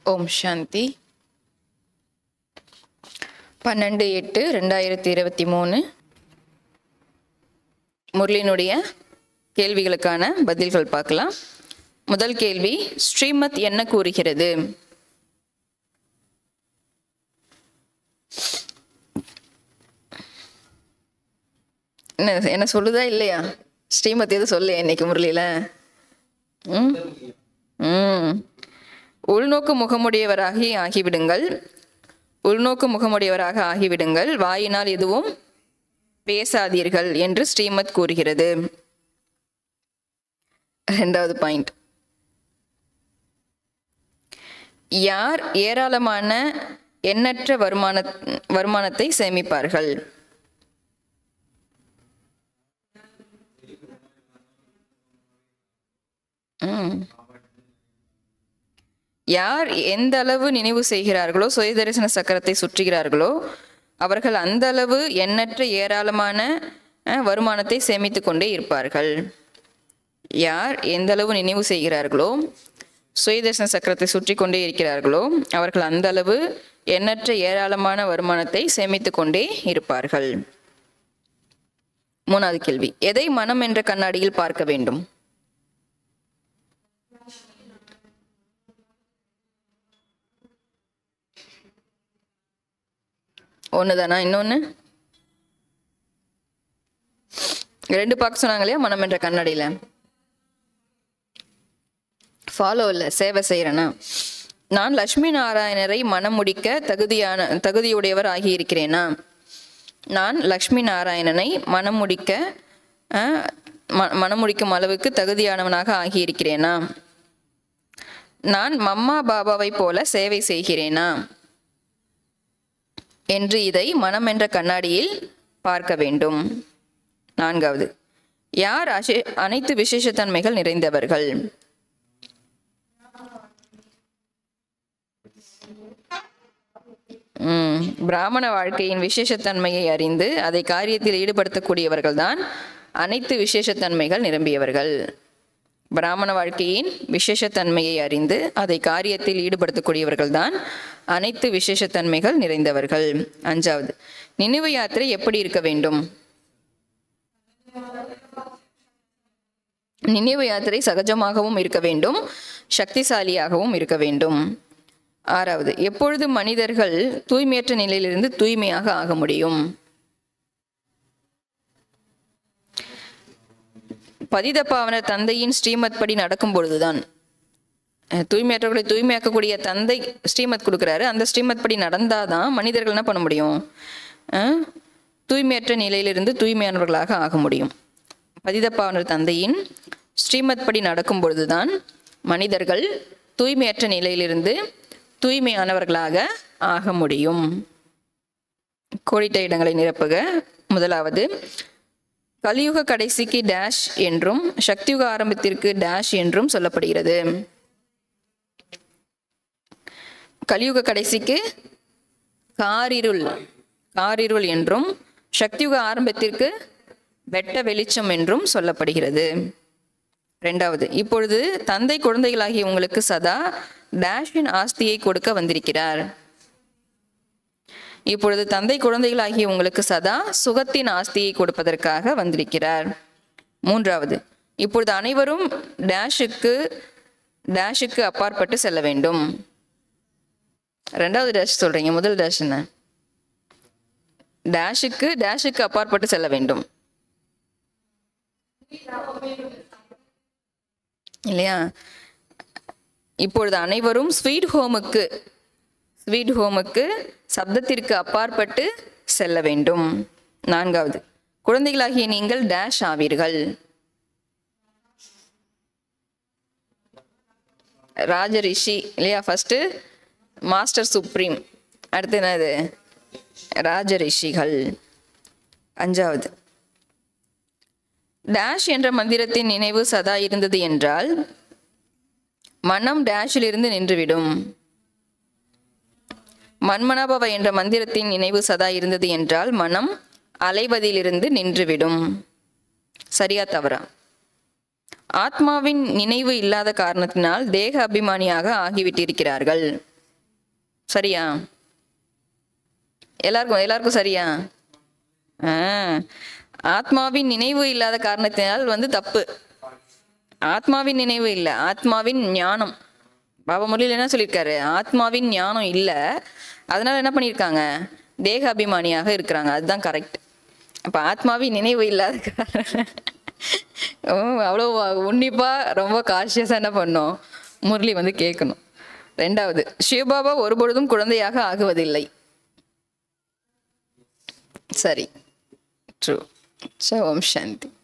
ஓம் சாந்தி பன்னெண்டு எட்டு ரெண்டாயிரத்தி இருபத்தி மூணு முரளினுடைய கேள்விகளுக்கான பதில்கள் பார்க்கலாம் முதல் கேள்வி ஸ்ரீமத் என்ன கூறுகிறது என்ன என்ன சொல்லுதா இல்லையா ஸ்ரீமத் எதுவும் சொல்லு இன்னைக்கு முரளியில ம் ம் உள்நோக்கு முகமுடையவராகி ஆகிவிடுங்கள் உள்நோக்கு முகமுடையவராக ஆகிவிடுங்கள் வாயினால் எதுவும் பேசாதீர்கள் என்று ஸ்ரீமத் கூறுகிறது ரெண்டாவது பாயிண்ட் யார் ஏராளமான எண்ணற்ற வருமான வருமானத்தை சேமிப்பார்கள் ம் யார் எந்த அளவு நினைவு செய்கிறார்களோ சுயதரிசன சக்கரத்தை சுற்றுகிறார்களோ அவர்கள் அந்த அளவு எண்ணற்ற ஏராளமான அஹ், வருமானத்தை சேமித்து கொண்டே இருப்பார்கள் யார் எந்த அளவு நினைவு செய்கிறார்களோ சுயதர்சன சக்கரத்தை சுற்றி கொண்டே இருக்கிறார்களோ அவர்கள் அந்த அளவு எண்ணற்ற ஏராளமான வருமானத்தை சேமித்து கொண்டே இருப்பார்கள் மூணாவது கேள்வி எதை மனம் என்ற கண்ணாடியில் பார்க்க வேண்டும் ஒண்ணுதானா இன்னொன்னு ரெண்டு பார்க்க சொன்னாங்க இல்லையா மனம் என்ற கண்ணாடியில ஃபாலோ இல்ல சேவை செய்யறேனா நான் லட்சுமி நாராயணரை மனம் முடிக்க தகுதியான தகுதியுடையவர் ஆகியிருக்கிறேனா நான் லக்ஷ்மி நாராயணனை மனம் முடிக்க அஹ், ம- மனம் முடிக்கும் அளவுக்கு தகுதியானவனாக ஆகியிருக்கிறேனா நான் மம்மா பாபாவை போல சேவை செய்கிறேனா என்று இதை மனம் என்ற கண்ணாடியில் பார்க்க வேண்டும் நான்காவது யார் அசே- அனைத்து விசேஷத்தன்மைகள் நிறைந்தவர்கள் ம், பிராமண வாழ்க்கையின் விசேஷத்தன்மையை அறிந்து அதை காரியத்தில் ஈடுபடுத்தக்கூடியவர்கள்தான் அனைத்து விசேஷத்தன்மைகள் நிரம்பியவர்கள் பிராமண வாழ்க்கையின் விசேஷத்தன்மையை அறிந்து அதை காரியத்தில் ஈடுபடுத்தக்கூடியவர்கள்தான் அனைத்து விசேஷத்தன்மைகள் நிறைந்தவர்கள் அஞ்சாவது நினைவு யாத்திரை எப்படி இருக்க வேண்டும் நினைவு யாத்திரை சகஜமாகவும் இருக்க வேண்டும் சக்திசாலியாகவும் இருக்க வேண்டும் ஆறாவது எப்பொழுது மனிதர்கள் தூய்மையற்ற நிலையிலிருந்து தூய்மையாக ஆக முடியும் பதித பாவன தந்தையின் ஸ்ரீமத் படி நடக்கும் பொழுதுதான் அஹ், தூய்மையற்றவர்களை தூய்மையாக்கக்கூடிய தந்தை ஸ்ரீமத் கொடுக்குறாரு அந்த ஸ்ரீமத் படி நடந்தாதான் மனிதர்கள் என்ன பண்ண முடியும் அஹ், தூய்மையற்ற நிலையிலிருந்து தூய்மையானவர்களாக ஆக முடியும் பதிதப்பாவனர் தந்தையின் ஸ்ரீமத் படி நடக்கும் பொழுதுதான் மனிதர்கள் தூய்மையற்ற நிலையிலிருந்து தூய்மையானவர்களாக ஆக முடியும் கோடிட்ட இடங்களை நிரப்புக முதலாவது கலியுக கடைசிக்கு டேஷ் என்றும் சக்தியுக ஆரம்பத்திற்கு டேஷ் என்றும் சொல்லப்படுகிறது கலியுக கடைசிக்கு காரிருள் காரிருள் என்றும் சக்தியுக ஆரம்பத்திற்கு வெட்ட வெளிச்சம் என்றும் சொல்லப்படுகிறது ரெண்டாவது இப்பொழுது தந்தை குழந்தைகளாகிய உங்களுக்கு சதா டேஷின் ஆஸ்தியை கொடுக்க வந்திருக்கிறார் இப்பொழுது தந்தை குழந்தைகளாகிய உங்களுக்கு சதா சுகத்தின் ஆஸ்தியை கொடுப்பதற்காக வந்திருக்கிறார் மூன்றாவது இப்பொழுது அனைவரும் டேஷுக்கு டேஷுக்கு அப்பாற்பட்டு செல்ல வேண்டும் ரெண்டாவது டேஷ் சொல்றீங்க முதல் டேஷ் என்ன டேஷுக்கு டேஷுக்கு அப்பாற்பட்டு செல்ல வேண்டும் இல்லையா இப்பொழுது அனைவரும் ஸ்வீட் ஹோமுக்கு ஸ்வீட் ஹோமுக்கு சப்தத்திற்கு அப்பாற்பட்டு செல்ல வேண்டும் நான்காவது குழந்தைகளாகிய நீங்கள் டேஷ் ஆவீர்கள் ராஜ ரிஷி இல்லையா ஃபர்ஸ்ட் மாஸ்டர் சுப்ரீம் அடுத்து என்னது ராஜ ரிஷிகள் அஞ்சாவது டேஷ் என்ற மந்திரத்தின் நினைவு சதா இருந்தது என்றால் மனம் டேஷிலிருந்து நின்றுவிடும் மன்மனாபவ என்ற மந்திரத்தின் நினைவு சதா இருந்தது என்றால் மனம் அலைவதிலிருந்து நின்றுவிடும் சரியா தவறா ஆத்மாவின் நினைவு இல்லாத காரணத்தினால் தேக அபிமானியாக ஆகிவிட்டிருக்கிறார்கள் சரியா எல்லாருக்கும் எல்லாருக்கும் சரியா ஆ ஆத்மாவின் நினைவு இல்லாத காரணத்தினால் வந்து தப்பு ஆத்மாவின் நினைவு இல்லை ஆத்மாவின் ஞானம் பாபா முரளியில் என்ன சொல்லியிருக்காரு ஆத்மாவின் ஞானம் இல்லை அதனால என்ன பண்ணியிருக்காங்க தேக அபிமானியாக இருக்கிறாங்க அதுதான் கரெக்ட் அப்போ ஆத்மாவின் நினைவு இல்லாத காரணம் ஓ, அவ்வளோ உன்னிப்பாக ரொம்ப காஷியஸாக என்ன பண்ணோம் முரளி வந்து கேட்கணும் ரெண்டாவது சிவபாபா ஒருபொழுதும் குழந்தையாக ஆகுவதில்லை சரி ட்ரூ ஓம் சாந்தி